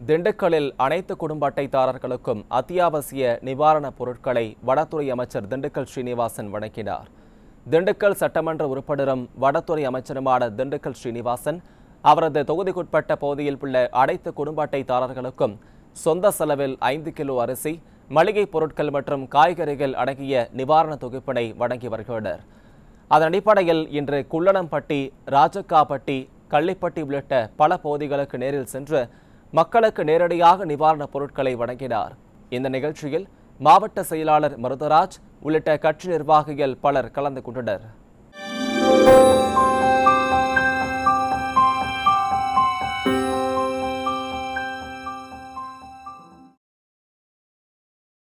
திண்டுக்கல்லில் அனைத்து குடும்ப அட்டைதாரர்களுக்கும் அத்தியாவசிய நிவாரணப் பொருட்களை வனத்துறை அமைச்சர் திண்டுக்கல் ஸ்ரீனிவாசன் வழங்கினார் திண்டுக்கல் சட்டமன்ற உறுப்பினரும் வனத்துறை அமைச்சருமான திண்டுக்கல் ஸ்ரீனிவாசன் அவரது தொகுதிக்குட்பட்ட பகுதியில் உள்ள அனைத்து குடும்ப அட்டைதாரர்களுக்கும் சொந்த செலவில் ஐந்து கிலோ அரிசி மளிகை பொருட்கள் மற்றும் காய்கறிகள் அடங்கிய நிவாரண தொகுப்பினை வழங்கி வருகின்றனர் அதன் அடிப்படையில் இன்று குள்ளனம்பட்டி ராஜக்காப்பட்டி கள்ளிப்பட்டி உள்ளிட்ட பல பகுதிகளுக்கு நேரில் சென்று மக்களுக்கு நேரடியாக நிவாரணப் பொருட்களை வழங்கினார் இந்த நிகழ்ச்சியில் மாவட்ட செயலாளர் மருதராஜ் உள்ளிட்ட கட்சி நிர்வாகிகள் பலர் கலந்து கொண்டனர்